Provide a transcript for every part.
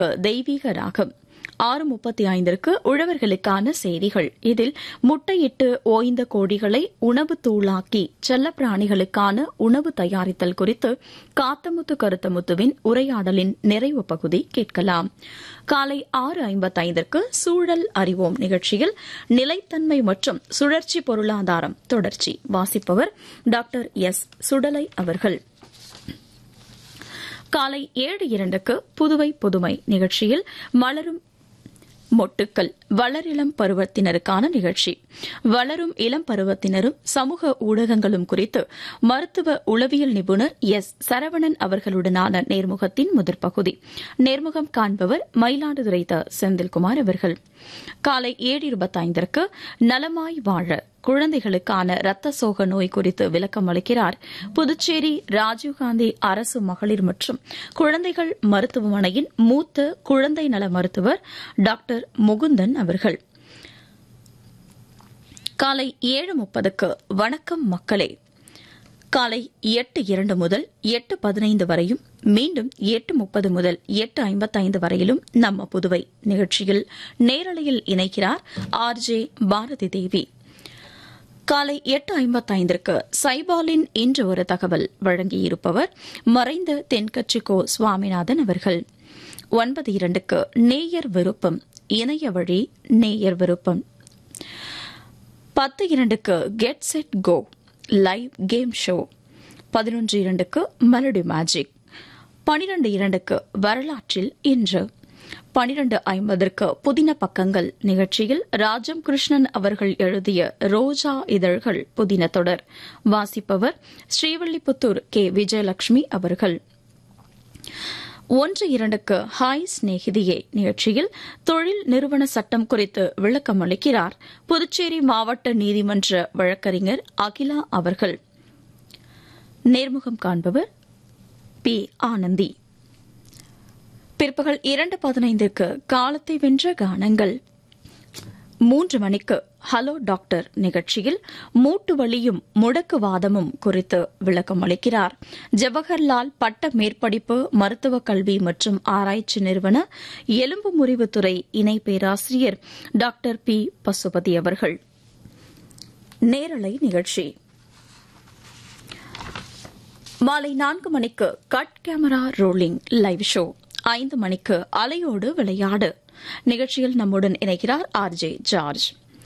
தெய்வீக ராகம் ஆறு முப்பத்தி ஐந்திற்கு உழவர்களுக்கான செய்திகள் இதில் முட்டையிட்டு ஓய்ந்த கோழிகளை உணவு தூளாக்கி செல்லப்பிராணிகளுக்கான உணவு தயாரித்தல் குறித்து காத்தமுத்து கருத்தமுத்துவின் உரையாடலின் நிறைவு பகுதி கேட்கலாம் காலை ஆறு ஐம்பத்தைந்திற்கு சூழல் அறிவோம் நிகழ்ச்சியில் நிலைத்தன்மை மற்றும் சுழற்சி பொருளாதாரம் தொடர்ச்சி வாசிப்பவர் டாக்டர் எஸ் சுடலை அவர்கள் காலை ஏழு இரண்டுக்கு புதுவை புதுமை நிகழ்ச்சியில் மலரும் மொட்டுக்கள் வளரிளம் பருவத்தினருக்கான நிகழ்ச்சி வளரும் இளம் பருவத்தினரும் சமூக ஊடகங்களும் குறித்து மருத்துவ உளவியல் நிபுணர் எஸ் சரவணன் அவர்களுடனான நேர்முகத்தின் முதற் பகுதி நேர்முகம் காண்பவர் மயிலாடுதுறை த செந்தில்குமார் அவர்கள் காலை ஏழு இருபத்தைந்திற்கு நலமாய் வாழ குழந்தைகளுக்கான இரத்த சோக நோய் குறித்து விளக்கம் அளிக்கிறார் புதுச்சேரி ராஜீவ்காந்தி அரசு மகளிர் மற்றும் குழந்தைகள் மருத்துவமனையின் மூத்த குழந்தை நல மருத்துவர் டாக்டர் முகுந்தன் அவர்கள் காலை ஏழு முப்பதுக்கு வணக்கம் மக்களே காலை எட்டு இரண்டு முதல் எட்டு பதினைந்து வரையும் மீண்டும் எட்டு முப்பது முதல் எட்டு ஐம்பத்தைந்து வரையிலும் நம்ம புதுவை நிகழ்ச்சியில் நேரலையில் இணைக்கிறார் ஆர் ஜே பாரதி தேவி காலை எட்டு ஐம்பத்தைந்திற்கு சைபாலின் இன்று ஒரு தகவல் வழங்கியிருப்பவர் மறைந்த தென்கட்சி கோ சுவாமிநாதன் அவர்கள் ஒன்பது இரண்டுக்கு நேயர் விருப்பம் இணைய வழி நேயர் விருப்பம் பத்து இரண்டுக்கு get set go live game show பதினொன்று இரண்டுக்கு மெலடி மேஜிக் பனிரெண்டு இரண்டுக்கு வரலாற்றில் இன்று பனிரெண்டு ஐம்பதற்கு புதின பக்கங்கள் நிகழ்ச்சியில் ராஜம் கிருஷ்ணன் அவர்கள் எழுதிய ரோஜா இதழ்கள் புதின தொடர் வாசிப்பவர் ஸ்ரீவல்லிபுத்தூர் கே விஜயலட்சுமி அவர்கள் ஒன்று இரண்டுக்கு ஹாய் ஸ்நேகிதியே நிகழ்ச்சியில் தொழில் நிறுவன சட்டம் குறித்து விளக்கம் அளிக்கிறார் புதுச்சேரி மாவட்ட நீதிமன்ற வழக்கறிஞர் அகிலா அவர்கள் நேர்முகம் காண்பவர் பி ஆனந்தி பிற்பகல் இரண்டு பதினைந்திற்கு காலத்தை வென்ற கானங்கள் மூன்று மணிக்கு ஹலோ டாக்டர் நிகழ்ச்சியில் மூட்டு வலியும் முடக்குவாதமும் குறித்து விளக்கம் அளிக்கிறார் ஜவஹர்லால் பட்ட மேற்படிப்பு மருத்துவக் கல்வி மற்றும் ஆராய்ச்சி நிறுவன எலும்பு முறிவுத்துறை இணை பேராசிரியர் டாக்டர் பி பசுபதி அவர்கள் நேரலை நிகழ்ச்சி மாலை நான்கு மணிக்கு cut camera rolling live show ஐந்து மணிக்கு அலையோடு விளையாடு நிகழ்ச்சியில் நம்முடன் இணைகிறார் ஆர் ஜே ஜார்ஜ்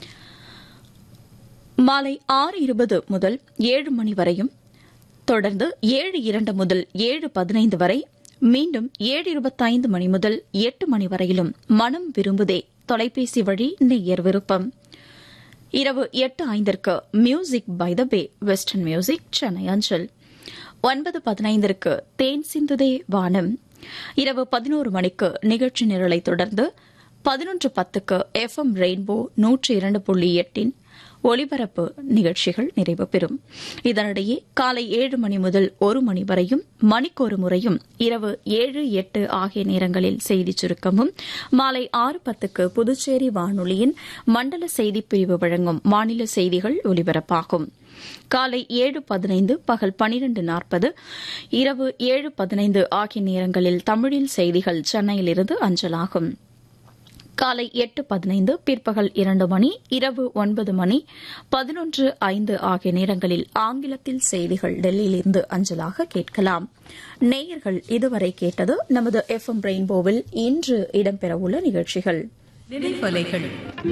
மாலை ஆறு இருபது முதல் ஏழு மணி வரையும் தொடர்ந்து ஏழு இரண்டு முதல் ஏழு பதினைந்து வரை மீண்டும் ஏழு இருபத்தைந்து மணி முதல் எட்டு மணி வரையிலும் மனம் விரும்புதே தொலைபேசி வழி நேயர் விருப்பம் இரவு எட்டு ஐந்திற்கு music by the bay western music Chennai அஞ்சல் ஒன்பது பதினைந்திற்கு தேன் சிந்துதே வானம் இரவு பதினோரு மணிக்கு நிகழ்ச்சி நிரலை தொடர்ந்து பதினொன்று பத்துக்கு எஃப் எம் ரெயின்போ நூற்றி இரண்டு புள்ளி எட்டின் ஒலிபரப்பு நிகழ்ச்சிகள் நிறைவு பெறும் இதனிடையே காலை ஏழு மணி முதல் ஒரு மணி வரையும் மணிக்கொரு முறையும் இரவு ஏழு எட்டு ஆகிய நேரங்களில் செய்திச் சுருக்கமும் மாலை ஆறு பத்துக்கு புதுச்சேரி வானொலியின் மண்டல செய்திப் பிரிவு வழங்கும் மாநில செய்திகள் ஒலிபரப்பாகும் காலை ஏழு பதினைந்து பகல் பனிரண்டு நாற்பது இரவு ஏழு பதினைந்து ஆகிய நேரங்களில் தமிழில் செய்திகள் சென்னையிலிருந்து அஞ்சலாகும் காலை எட்டு பதினைந்து பிற்பகல் இரண்டு மணி இரவு ஒன்பது மணி பதினொன்று ஐந்து ஆகிய நேரங்களில் ஆங்கிலத்தில் செய்திகள் டெல்லியிலிருந்து அஞ்சலாக கேட்கலாம் நேயர்கள் இதுவரை கேட்டது நமது எஃப் எம் ரெயின்போவில் இன்று இடம்பெறவுள்ள நிகழ்ச்சிகள் நினைவலைகள்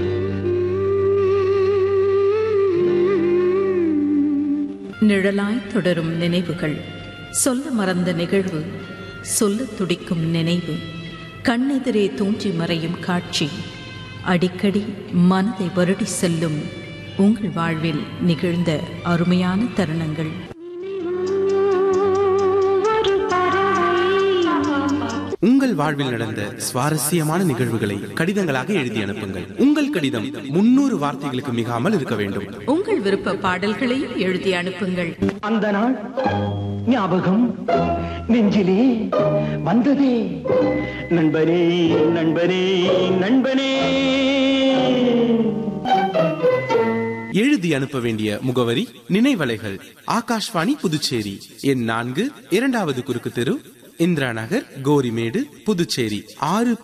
நிழலாய் தொடரும் நினைவுகள் சொல்ல மறந்த நிகழ்வு சொல்ல துடிக்கும் நினைவு கண்ணெதிரே தோன்றி மறையும் காட்சி அடிக்கடி மனதை வருடி செல்லும் உங்கள் வாழ்வில் நிகழ்ந்த அருமையான தருணங்கள் உங்கள் வாழ்வில் நடந்த சுவாரஸ்யமான நிகழ்வுகளை கடிதங்களாக எழுதி அனுப்புங்கள் உங்கள் கடிதம் முன்னூறு வார்த்தைகளுக்கு மிகாமல் இருக்க வேண்டும் உங்கள் விருப்ப பாடல்களையும் எழுதி அனுப்புங்கள் அந்த நாள் ஞாபகம் நெஞ்சிலே வந்ததே நண்பனே நண்பனே நண்பனே எழுதி அனுப்ப வேண்டிய முகவரி நினைவலைகள் ஆகாஷ்வாணி புதுச்சேரி எண் நான்கு இரண்டாவது குறுக்கு தெரு இந்திரா நகர் கோரிமேடு புதுச்சேரி ஆறு